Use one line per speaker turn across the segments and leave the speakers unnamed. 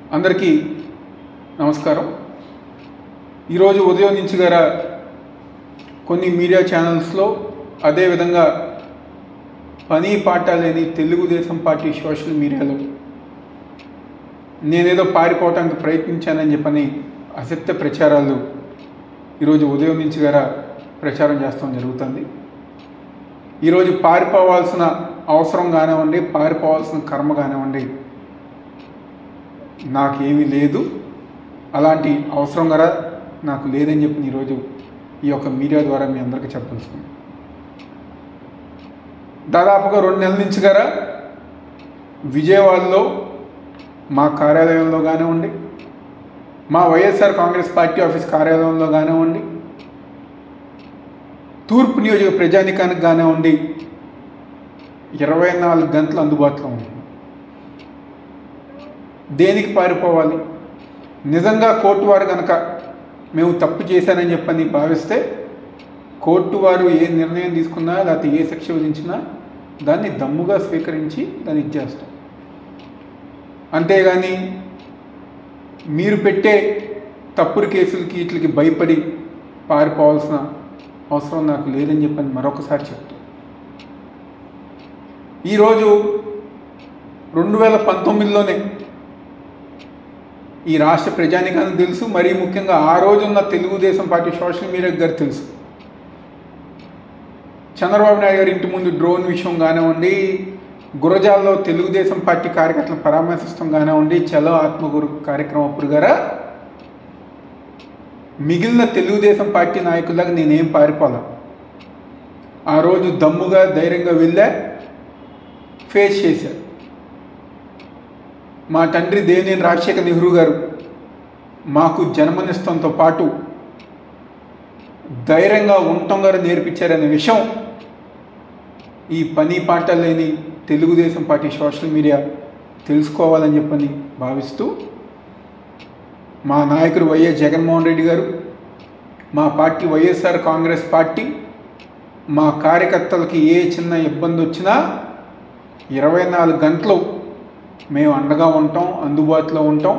అందరికీ నమస్కారం ఈరోజు ఉదయం నుంచి గార కొన్ని మీడియా ఛానల్స్లో అదేవిధంగా పని పాట లేని తెలుగుదేశం పార్టీ సోషల్ మీడియాలో నేనేదో పారిపోవటానికి ప్రయత్నించానని చెప్పని అసత్య ప్రచారాలు ఈరోజు ఉదయం నుంచి గార ప్రచారం చేస్తాం జరుగుతుంది ఈరోజు పారిపోవాల్సిన అవసరం కానివ్వండి పారిపోవాల్సిన కర్మ కానివ్వండి నాకేమీ లేదు అలాంటి అవసరం కూడా నాకు లేదని చెప్పి ఈరోజు ఈ యొక్క మీడియా ద్వారా మీ అందరికీ చెప్పదలుచుకున్నాను దాదాపుగా రెండు నెలల నుంచి గారా విజయవాడలో మా కార్యాలయంలో కానివ్వండి మా వైఎస్ఆర్ కాంగ్రెస్ పార్టీ ఆఫీస్ కార్యాలయంలో కానివ్వండి తూర్పు నియోజక ప్రజానికానికి కానివ్వండి ఇరవై నాలుగు గంటలు అందుబాటులో ఉంటుంది దేనికి పారిపోవాలి నిజంగా కోర్టు వారు కనుక మేము తప్పు చేశానని చెప్పని భావిస్తే కోర్టు వారు ఏ నిర్ణయం తీసుకున్నా లేకపోతే ఏ శిక్ష విధించినా దాన్ని దమ్ముగా స్వీకరించి దాన్ని ఇచ్చేస్తాం అంతేగాని మీరు పెట్టే తప్పుడు కేసులకి వీటికి భయపడి పారిపోవాల్సిన అవసరం నాకు లేదని చెప్పని మరొకసారి చెప్తాను ఈరోజు రెండు వేల పంతొమ్మిదిలోనే ఈ రాష్ట్ర ప్రజానికానికి తెలుసు మరీ ముఖ్యంగా ఆ రోజున్న తెలుగుదేశం పార్టీ సోషల్ మీడియా గారు తెలుసు చంద్రబాబు నాయుడు గారి ఇంటి ముందు డ్రోన్ విషయం కానివ్వండి గురజాల్లో తెలుగుదేశం పార్టీ కార్యకర్తలను పరామర్శిస్తాం కానివ్వండి చలో ఆత్మగురు కార్యక్రమం అప్పుడు గారా మిగిలిన తెలుగుదేశం పార్టీ నాయకులకు నేనేం పారిపోలా ఆ రోజు దమ్ముగా ధైర్యంగా వెళ్ళా ఫేస్ చేశారు మా తండ్రి దేవినేని రాజశేఖర్ నెహ్రూ గారు మాకు జన్మనిస్తంతో పాటు ధైర్యంగా ఉండటం గారు నేర్పించారనే విషయం ఈ పని పాట లేని తెలుగుదేశం పార్టీ సోషల్ మీడియా తెలుసుకోవాలని చెప్పని భావిస్తూ మా నాయకుడు వైఎస్ జగన్మోహన్ రెడ్డి గారు మా పార్టీ వైఎస్ఆర్ కాంగ్రెస్ పార్టీ మా కార్యకర్తలకి ఏ చిన్న ఇబ్బంది వచ్చినా ఇరవై నాలుగు గంటలు మేము అండగా ఉంటాం అందుబాటులో ఉంటాం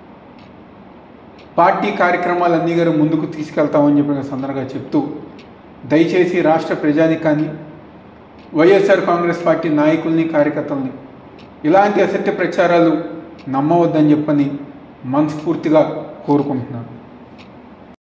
పార్టీ కార్యక్రమాలన్నీ గారు ముందుకు తీసుకెళ్తామని చెప్పిన సందర్భంగా చెప్తూ దయచేసి రాష్ట్ర ప్రజానికాన్ని వైఎస్ఆర్ కాంగ్రెస్ పార్టీ నాయకుల్ని కార్యకర్తల్ని ఇలాంటి అసత్య ప్రచారాలు నమ్మవద్దని చెప్పని మనస్ఫూర్తిగా కోరుకుంటున్నాను